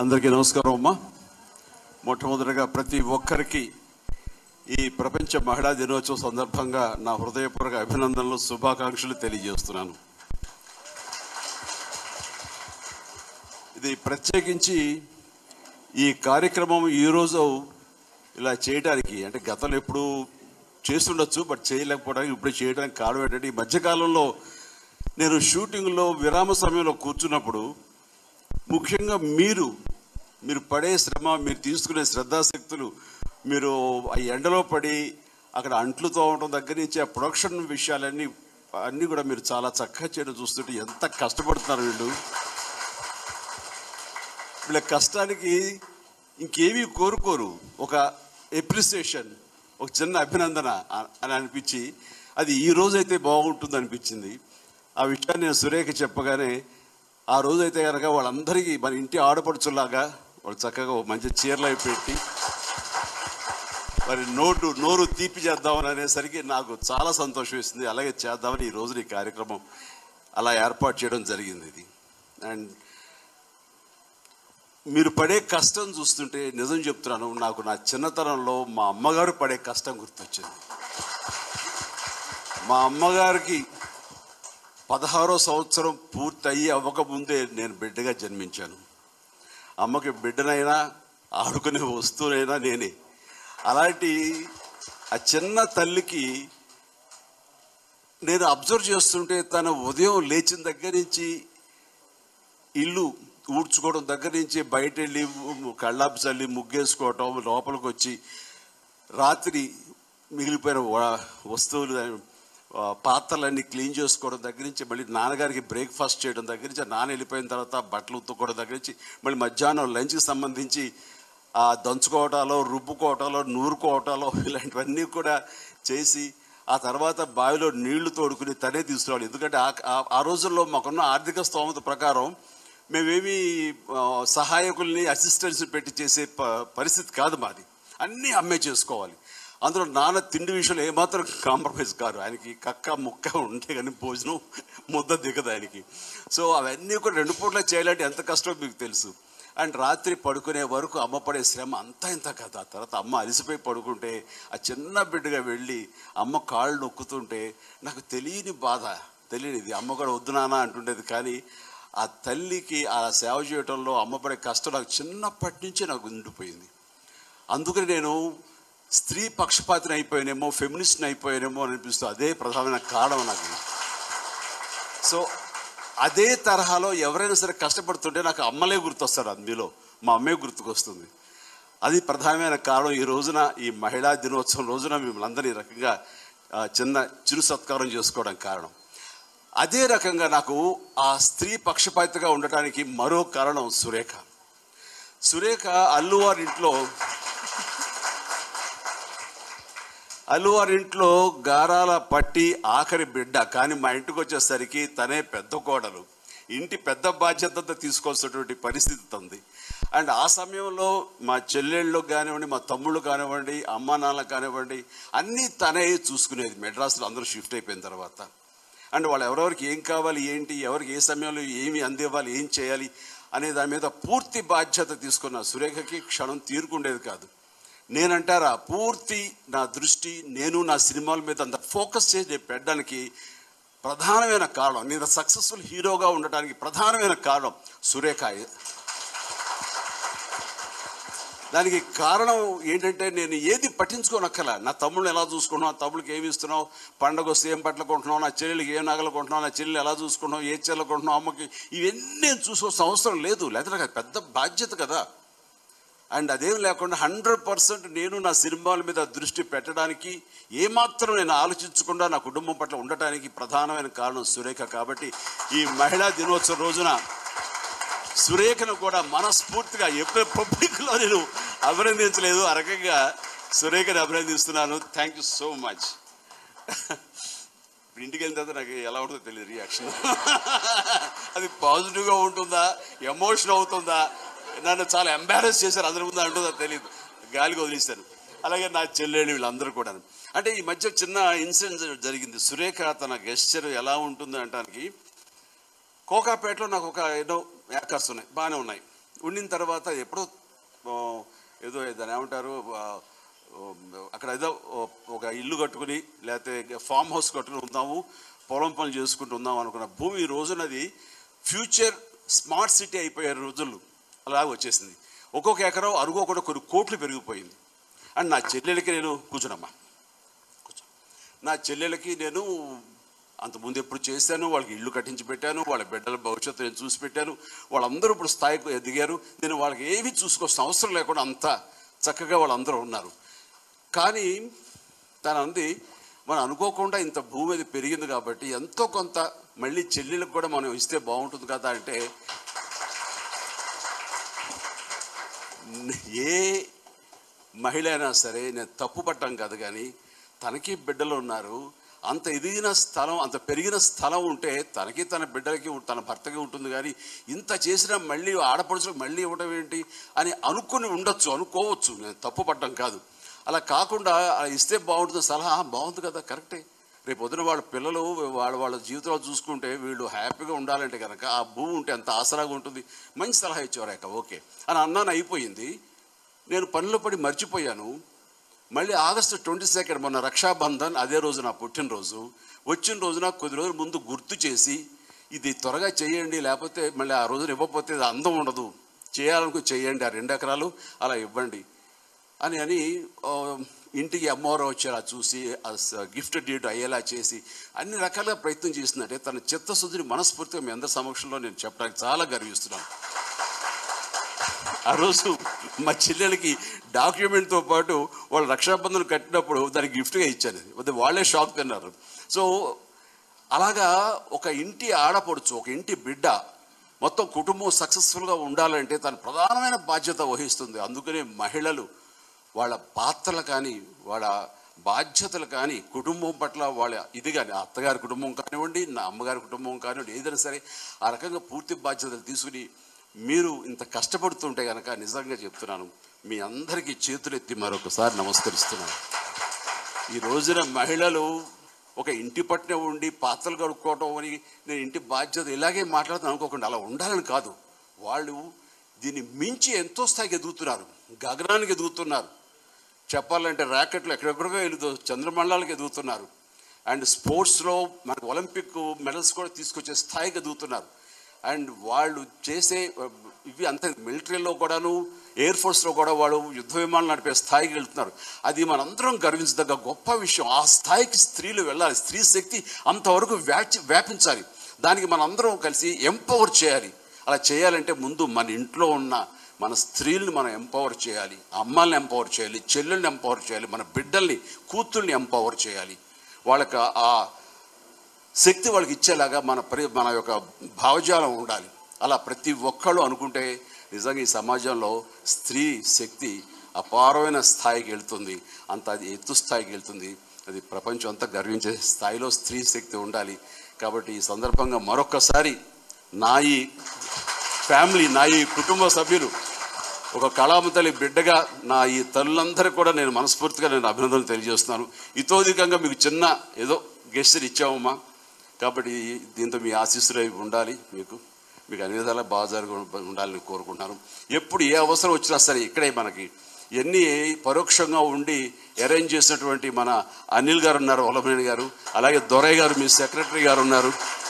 అందరికీ నమస్కారం అమ్మా మొట్టమొదటిగా ప్రతి ఒక్కరికి ఈ ప్రపంచ మహిళా దినోత్సవం సందర్భంగా నా హృదయపూర్వక అభినందనలు శుభాకాంక్షలు తెలియజేస్తున్నాను ఇది ప్రత్యేకించి ఈ కార్యక్రమం ఈరోజు ఇలా చేయడానికి అంటే గతంలో ఎప్పుడు చేస్తుండొచ్చు బట్ చేయలేకపోవడానికి ఇప్పుడు చేయడానికి కారణం ఏంటంటే ఈ మధ్యకాలంలో నేను షూటింగ్లో విరామ సమయంలో కూర్చున్నప్పుడు ముఖ్యంగా మీరు మీరు పడే శ్రమ మీరు తీసుకునే శ్రద్ధాశక్తులు మీరు ఆ ఎండలో పడి అక్కడ అంట్లు తోమడం దగ్గర నుంచి ఆ ప్రొడక్షన్ విషయాలన్నీ అన్నీ కూడా మీరు చాలా చక్కగా చేయడం చూస్తుంటే ఎంత కష్టపడుతున్నారు వీళ్ళు వీళ్ళ కష్టానికి ఇంకేమీ కోరుకోరు ఒక ఎప్రిసియేషన్ ఒక చిన్న అభినందన అ- అని అనిపించి అది ఈ రోజైతే బాగుంటుంది అనిపించింది ఆ విషయాన్ని నేను సురేఖ చెప్పగానే ఆ రోజైతే కనుక వాళ్ళందరికీ మన ఇంటి ఆడపడుచులాగా వాళ్ళు చక్కగా ఒక మంచి చీరలు అవి పెట్టి మరి నోటు నోరు తీపి చేద్దామని అనేసరికి నాకు చాలా సంతోషం వేసింది అలాగే చేద్దామని ఈ రోజున ఈ కార్యక్రమం అలా ఏర్పాటు చేయడం జరిగింది ఇది అండ్ మీరు pడే కష్టం చూస్తుంటే నిజం చెప్తున్నాను నాకు నా చిన్నతనంలో మా అమ్మగారు పడే కష్టం గుర్తొచ్చింది మా అమ్మగారికి పదహారో సంవత్సరం పూర్తయి అవ్వకముందే నేను బిడ్డగా జన్మించాను అమ్మకి బిడ్డనైనా ఆడుకునే వస్తువునైనా నేనే అలాంటి ఆ చిన్న తల్లికి నేను అబ్జర్వ్ చేస్తుంటే తన ఉదయం లేచిన దగ్గర నుంచి ఇల్లు ఊడ్చుకోవడం దగ్గర నుంచి బయట వెళ్ళి కళ్ళాపు చల్లి ముగ్గేసుకోవటం లోపలికి వచ్చి రాత్రి మిగిలిపోయిన వ- వస్తువులు ఆ, పాత్రలన్నీ క్లీన్ చేసుకోవడం దగ్గర నుంచి మళ్ళీ నాన్నగారికి బ్రేక్ఫాస్ట్ చేయడం దగ్గర నుంచి నాన్న వెళ్ళిపోయిన తర్వాత బట్టలు ఉత్తుకోవడం దగ్గర నుంచి మళ్ళీ మధ్యాహ్నం లంచ్కి సంబంధించి ఆ దంచుకోవటాలో రుబ్బుకోవటాలో నూరుకోవటాలో ఇలాంటివన్నీ కూడా చేసి ఆ తర్వాత బావిలో నీళ్లు తోడుకుని తనే తీసుకురావాలి ఎందుకంటే ఆ- ఆ- ఆ రోజుల్లో మాకున్న ఆర్థిక స్తోమత ప్రకారం మేమేమి ఆ, సహాయకుల్ని అసిస్టెంట్స్ పెట్టి చేసే ప- పరిస్థితి కాదు మాది అన్నీ అమ్మే చేసుకోవాలి అందులో నాన్న తిండి విషయంలో ఏమాత్రం కాంప్రమైజ్ కాదు ఆయనకి కక్క ముక్క ఉంటే కానీ భోజనం ముద్ద దిగదు ఆయనకి సో అవన్నీ కూడా రెండు పూట్ల చేయాలంటే ఎంత కష్టమో మీకు తెలుసు అండ్ రాత్రి పడుకునే వరకు అమ్మ పడే శ్రమ అంతా ఇంత కదా ఆ తర్వాత అమ్మ అలసిపోయి పడుకుంటే ఆ చిన్న బిడ్డగా వెళ్ళి అమ్మ కాళ్ళు నొక్కుతుంటే నాకు తెలియని బాధ తెలియనిది అమ్మ కూడా వద్దు నాన్న అంటుండేది కానీ ఆ తల్లికి ఆ సేవ చేయటంలో అమ్మ పడే కష్టం నాకు చిన్నప్పటి నుంచి నాకు ఉండిపోయింది అందుకని నేను స్త్రీ పక్షపాతిని అయిపోయానేమో ఫెమినిస్ట్ని అయిపోయానేమో అని అనిపిస్తుంది అదే ప్రధానమైన కారణం నాకు సో అదే తరహాలో ఎవరైనా సరే కష్టపడుతుంటే నాకు అమ్మలే గుర్తొస్తారు అందులో మా అమ్మే గుర్తుకొస్తుంది అది ప్రధానమైన కారణం ఈ రోజున ఈ మహిళా దినోత్సవం రోజున మిమ్మల్ని అందరినీ ఈ రకంగా ఆ, చిన్న చిరు సత్కారం చేసుకోవడం కారణం అదే రకంగా నాకు ఆ స్త్రీ పక్షపాతిగా ఉండటానికి మరో కారణం సురేఖ సురేఖ అల్లువారింట్లో అల్లువారింట్లో గారాల పట్టి ఆఖరి బిడ్డ కానీ మా ఇంటికి వచ్చేసరికి తనే పెద్ద కోడలు ఇంటి పెద్ద బాధ్యత తీసుకోవాల్సినటువంటి పరిస్థితి ఉంది అండ్ ఆ సమయంలో మా చెల్లెళ్ళు కానివ్వండి మా తమ్ముళ్ళు కానివ్వండి అమ్మా నాన్న కానివ్వండి అన్నీ తనే చూసుకునేది మెడ్రాస్లో అందరూ షిఫ్ట్ అయిపోయిన తర్వాత అండ్ వాళ్ళు ఎవరెవరికి ఏం కావాలి ఏంటి ఎవరికి ఏ సమయంలో ఏమి అందివ్వాలి ఏం చేయాలి అనే దాని మీద పూర్తి బాధ్యత తీసుకున్న సురేఖకి క్షణం తీరుకుండేది కాదు నేనంటారా పూర్తి నా దృష్టి నేను నా సినిమాల మీద అంత ఫోకస్ చేసి పెట్టడానికి ప్రధానమైన కారణం నేను సక్సెస్ఫుల్ హీరోగా ఉండటానికి ప్రధానమైన కారణం సురేఖ దానికి కారణం ఏంటంటే నేను ఏది పట్టించుకోనక్కల నా తమ్ముళ్ళు ఎలా చూసుకుంటున్నావు తమ్ముడికి ఏమి ఇస్తున్నావు పండగ వస్తే ఏం బట్టలు కొంటున్నావు నా చెల్లెలకి ఏం నగలు కొంటున్నావు నా చెల్లెలు ఎలా చూసుకుంటున్నావు ఏ చీరలు కొంటున్నావు అమ్మకి ఇవన్నీ నేను చూసుకోవాల్సిన అవసరం లేదు లేకపోతే నాకు అది పెద్ద బాధ్యత కదా అండ్ అదేం లేకుండా హండ్రెడ్ పర్సెంట్ నేను నా సినిమాల మీద దృష్టి పెట్టడానికి ఏమాత్రం నేను ఆలోచించకుండా నా కుటుంబం పట్ల ఉండటానికి ప్రధానమైన కారణం సురేఖ కాబట్టి ఈ మహిళా దినోత్సవం రోజున సురేఖను కూడా మనస్ఫూర్తిగా ఎప్పుడు పబ్లిక్లో నేను అభినందించలేదు ఆ రకంగా సురేఖని అభినందిస్తున్నాను థ్యాంక్ యూ సో మచ్ ఇప్పుడు ఇంటికి వెళ్ళిన తర్వాత నాకు ఎలా ఉంటుందో తెలియదు రియాక్షన్ అది పాజిటివ్గా ఉంటుందా ఎమోషన్ అవుతుందా నన్ను చాలా ఎంబారెస్ చేశారు అందరి ముందు అంటుందో తెలియదు గాలికి వదిలేస్తాను అలాగే నా చెల్లెళ్ళు వీళ్ళందరూ కూడా అంటే ఈ మధ్య చిన్న ఇన్సిడెంట్ జరిగింది సురేఖ తన గెస్చర్ ఎలా ఉంటుంది అంటానికి కోకాపేటలో నాకు ఒక ఎన్నో ఏకర్స్ ఉన్నాయి బాగానే ఉన్నాయి ఉండిన తర్వాత ఎప్పుడో ఆ, ఏదో దాన్ని ఏమంటారు ఆ, అక్కడ ఏదో ఒక ఇల్లు కట్టుకుని లేకపోతే ఫామ్ హౌస్ కట్టుకుని ఉందాము పొలం పనులు చేసుకుంటూ ఉందాం అనుకున్న భూమి ఈ రోజునది ఫ్యూచర్ స్మార్ట్ సిటీ అయిపోయే రోజులు అలాగ వచ్చేసింది ఒక్కొక్క ఎకరం అరుగు కూడా కొన్ని కోట్లు పెరిగిపోయింది అండ్ నా చెల్లెలకి నేను కూర్చున్నమ్మా కూర్చో నా చెల్లెలకి నేను అంతకుముందు ఎప్పుడు చేశాను వాళ్ళకి ఇల్లు కట్టించి పెట్టాను వాళ్ళ బిడ్డల భవిష్యత్తు నేను చూసి పెట్టాను వాళ్ళందరూ ఇప్పుడు స్థాయికి ఎదిగారు నేను వాళ్ళకి ఏమీ చూసుకోవాల్సిన అవసరం లేకుండా అంత చక్కగా వాళ్ళందరూ ఉన్నారు కానీ తను అంది మనం అనుకోకుండా ఇంత భూమి అది పెరిగింది కాబట్టి ఎంతో కొంత మళ్ళీ చెల్లెలకు కూడా మనం ఇస్తే బాగుంటుంది కదా అంటే ఏ మహిళ అయినా సరే నేను తప్పు పట్టాం కాదు కానీ తనకి బిడ్డలు ఉన్నారు అంత ఎదిగిన స్థలం అంత పెరిగిన స్థలం ఉంటే తనకి తన బిడ్డలకి తన భర్తకి ఉంటుంది కానీ ఇంత చేసినా మళ్ళీ ఆడపడుచులకు మళ్ళీ ఇవ్వడం ఏంటి అని అనుకుని ఉండొచ్చు అనుకోవచ్చు నేను తప్పు పడ్డం కాదు అలా కాకుండా అలా ఇస్తే బాగుంటుంది సలహా "ఆ, బాగుంది కదా కరెక్టే రేపు పొద్దున వాళ్ళ పిల్లలు వాళ్ళ వాళ్ళ జీవితాలు చూసుకుంటే వీళ్ళు హ్యాపీగా ఉండాలంటే కనుక ఆ భూమి ఉంటే అంత ఆసరాగా ఉంటుంది మంచి సలహా ఇచ్చేవారు ఓకే అని అన్నాను అయిపోయింది నేను పనిలో పడి మర్చిపోయాను మళ్ళీ ఆగస్టు ట్వంటీ సెకండ్ మొన్న రక్షాబంధన్ అదే రోజు నా పుట్టినరోజు వచ్చిన రోజున కొద్ది రోజుల ముందు గుర్తు చేసి ఇది త్వరగా చేయండి లేకపోతే మళ్ళీ ఆ రోజున ఇవ్వకపోతే అది అందం ఉండదు చేయాలనుకో చేయండి ఆ రెండు ఎకరాలు అలా ఇవ్వండి అని అని ఆ, ఇంటికి అమ్మవారు వచ్చేలా చూసి గిఫ్ట్ డేట్ అయ్యేలా చేసి అన్ని రకాలుగా ప్రయత్నం చేసిందంటే తన చిత్తశుద్ధిని మనస్ఫూర్తిగా మీ అందరి సమక్షంలో నేను చెప్పడానికి చాలా గర్విస్తున్నాను ఆ రోజు మా చెల్లెలకి డాక్యుమెంట్తో పాటు వాళ్ళు రక్షాబంధన్ కట్టినప్పుడు దానికి గిఫ్ట్గా ఇచ్చాను అది వాళ్ళే షాక్ తిన్నారు సో అలాగా ఒక ఇంటి ఆడపడుచు ఒక ఇంటి బిడ్డ మొత్తం కుటుంబం సక్సెస్ఫుల్గా ఉండాలంటే తన ప్రధానమైన బాధ్యత వహిస్తుంది అందుకనే మహిళలు వాళ్ళ పాత్రలు కానీ వాళ్ళ బాధ్యతలు కానీ కుటుంబం పట్ల వాళ్ళ ఇది కానీ అత్తగారి కుటుంబం కానివ్వండి నా అమ్మగారి కుటుంబం కానివ్వండి ఏదైనా సరే ఆ రకంగా పూర్తి బాధ్యతలు తీసుకుని మీరు ఇంత కష్టపడుతుంటే కనుక నిజంగా చెప్తున్నాను మీ అందరికీ చేతులెత్తి మరొకసారి నమస్కరిస్తున్నాను ఈ రోజున మహిళలు ఒక ఇంటి పట్టునే ఉండి పాత్రలు కడుక్కోవటం అని నేను ఇంటి బాధ్యత ఇలాగే మాట్లాడుతాను అనుకోకుండా అలా ఉండాలని కాదు వాళ్ళు దీన్ని మించి ఎంతో స్థాయికి ఎదుగుతున్నారు గగనానికి ఎదుగుతున్నారు చెప్పాలంటే ర్యాకెట్లు ఎక్కడెక్కడికో వెళుతూ చంద్రమండలాలకు ఎదుగుతున్నారు అండ్ స్పోర్ట్స్లో మనకు ఒలింపిక్ మెడల్స్ కూడా తీసుకొచ్చే స్థాయికి ఎదుగుతున్నారు అండ్ వాళ్ళు చేసే uh, ఇవి అంత మిలిటరీలో కూడాను ఎయిర్ ఫోర్స్లో కూడా వాళ్ళు యుద్ధ విమానాలు నడిపే స్థాయికి వెళ్తున్నారు అది మనందరం గర్వించదగ్గ గొప్ప విషయం ఆ స్థాయికి స్త్రీలు వెళ్ళాలి స్త్రీ శక్తి అంతవరకు వ్యాచి వ్యాపించాలి దానికి మనందరం కలిసి ఎంపవర్ చేయాలి అలా చేయాలంటే ముందు మన ఇంట్లో ఉన్న మన స్త్రీల్ని మనం ఎంపవర్ చేయాలి అమ్మాయిని ఎంపవర్ చేయాలి చెల్లెల్ని ఎంపవర్ చేయాలి మన బిడ్డల్ని కూతుర్ని ఎంపవర్ చేయాలి వాళ్ళకి ఆ శక్తి వాళ్ళకి ఇచ్చేలాగా మన పరి మన యొక్క భావజాలం ఉండాలి అలా ప్రతి ఒక్కళ్ళు అనుకుంటే నిజంగా ఈ సమాజంలో స్త్రీ శక్తి అపారమైన స్థాయికి వెళ్తుంది అంత అది ఎత్తు స్థాయికి వెళ్తుంది అది ప్రపంచం అంతా గర్వించే స్థాయిలో స్త్రీ శక్తి ఉండాలి కాబట్టి ఈ సందర్భంగా మరొక్కసారి నా ఈ ఫ్యామిలీ నా ఈ కుటుంబ సభ్యులు ఒక కళామ తల్లి బిడ్డగా నా ఈ తల్లులందరికీ కూడా నేను మనస్ఫూర్తిగా నేను అభినందనలు తెలియజేస్తున్నాను ఇతోధికంగా మీకు చిన్న ఏదో గెస్టర్ ఇచ్చామమ్మా కాబట్టి దీంతో మీ ఆశీస్సులు అవి ఉండాలి మీకు మీకు అన్ని విధాలా బాగా జరిగి ఉండాలని కోరుకుంటున్నాను ఎప్పుడు ఏ అవసరం వచ్చినా సరే ఇక్కడే మనకి ఎన్ని పరోక్షంగా ఉండి అరేంజ్ చేసినటువంటి మన అనిల్ గారు ఉన్నారు వల్లభనేని గారు అలాగే దొరయ్య గారు మీ సెక్రటరీ గారు ఉన్నారు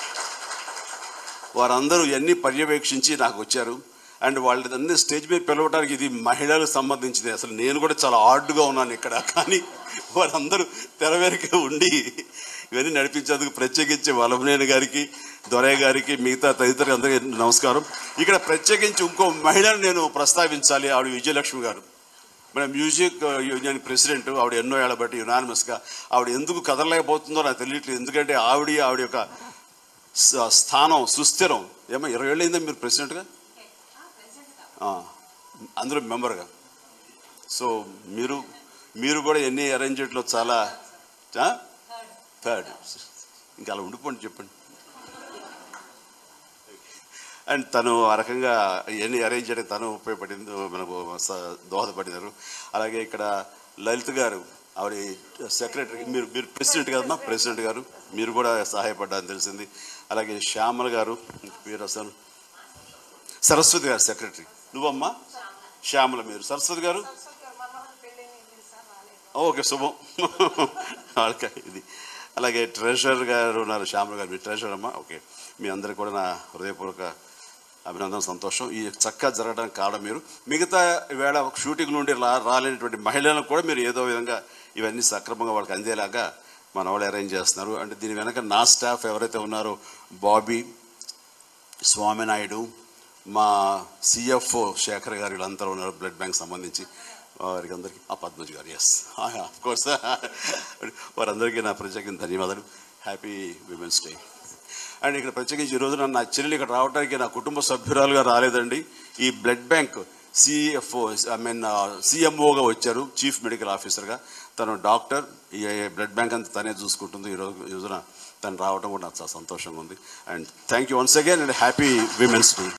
వారందరూ ఎన్ని పర్యవేక్షించి నాకు వచ్చారు అండ్ వాళ్ళని స్టేజ్ మీద పిలవడానికి ఇది మహిళలకు సంబంధించింది అసలు నేను కూడా చాలా ఆర్డ్గా ఉన్నాను ఇక్కడ కానీ వారందరూ తెర వెనకే ఉండి ఇవన్నీ నడిపించేందుకు ప్రత్యేకించి వల్లభనేని గారికి దొరయ్య గారికి మిగతా తదితరులు అందరికీ నమస్కారం ఇక్కడ ప్రత్యేకించి ఇంకో మహిళను నేను ప్రస్తావించాలి ఆవిడ విజయలక్ష్మి గారు మన మ్యూజిక్ యూనియన్ ప్రెసిడెంట్ ఆవిడ ఎన్నో ఏళ్ళ బట్టి యునానిమస్గా ఆవిడ ఎందుకు కదలలేకపోతుందో నాకు తెలియట్లేదు ఎందుకంటే ఆవిడ ఆవిడ యొక్క స- స్థానం సుస్థిరం ఏమో ఇరవై ఏళ్ళు అయిందా మీరు ప్రెసిడెంట్గా ఆ, అందులో మెంబర్గా సో మీరు మీరు కూడా ఎన్ని అరేంజ్మెంట్లో చాలా థర్డ్ ఇంకా అలా ఉండిపోండి చెప్పండి అండ్ తను ఆ రకంగా ఎన్ని అరేంజ్ చేయడానికి తను ఉపయోగపడింది మనకు స- దోహదపడినారు అలాగే ఇక్కడ లలిత్ గారు ఆవిడ సెక్రటరీ మీరు మీరు ప్రెసిడెంట్ కదమ్మా ప్రెసిడెంట్ గారు మీరు కూడా సహాయపడ్డారని తెలిసింది అలాగే శ్యామల గారు పేరు అసలు సరస్వతి గారు సెక్రటరీ నువ్వమ్మా శ్యామల మీరు సరస్వతి గారు ఓకే శుభం వాళ్ళకి ఇది అలాగే ట్రెషర్ గారు ఉన్నారు శ్యామల గారు మీ ట్రెషర్ అమ్మా ఓకే మీ అందరికీ కూడా నా హృదయపూర్వక అభినందన సంతోషం ఈ చక్కగా జరగడానికి కారణం మీరు మిగతా ఈవేళ షూటింగ్ నుండి రా రాలేనటువంటి మహిళలను కూడా మీరు ఏదో విధంగా ఇవన్నీ సక్రమంగా వాళ్ళకి అందేలాగా మన వాళ్ళు అరేంజ్ చేస్తున్నారు అంటే దీని వెనక నా స్టాఫ్ ఎవరైతే ఉన్నారో బాబీ స్వామినాయుడు మా సిఎఫ్ఓ శేఖర్ గారు వీళ్ళందరూ ఉన్నారు బ్లడ్ బ్యాంక్ సంబంధించి వారికి అందరికీ ఆ పద్మజ్ గారు ఎస్ ఆఫ్ కోర్స్ వారందరికీ నా ప్రత్యేకంగా ధన్యవాదాలు హ్యాపీ విమెన్స్ డే అండ్ ఇక్కడ ప్రత్యేకించి ఈ రోజున నా చెల్లెలు ఇక్కడ రావడానికి నా కుటుంబ సభ్యురాలుగా రాలేదండి ఈ blood bank CFO I mean సిఎంఓగా వచ్చారు చీఫ్ మెడికల్ ఆఫీసర్గా తను డాక్టర్ ఈ బ్లడ్ బ్యాంక్ అంతా తనే చూసుకుంటుంది ఈ రోజు ఈ రోజున తను రావడం కూడా నాకు చాలా సంతోషంగా ఉంది and thank you once again and happy women's day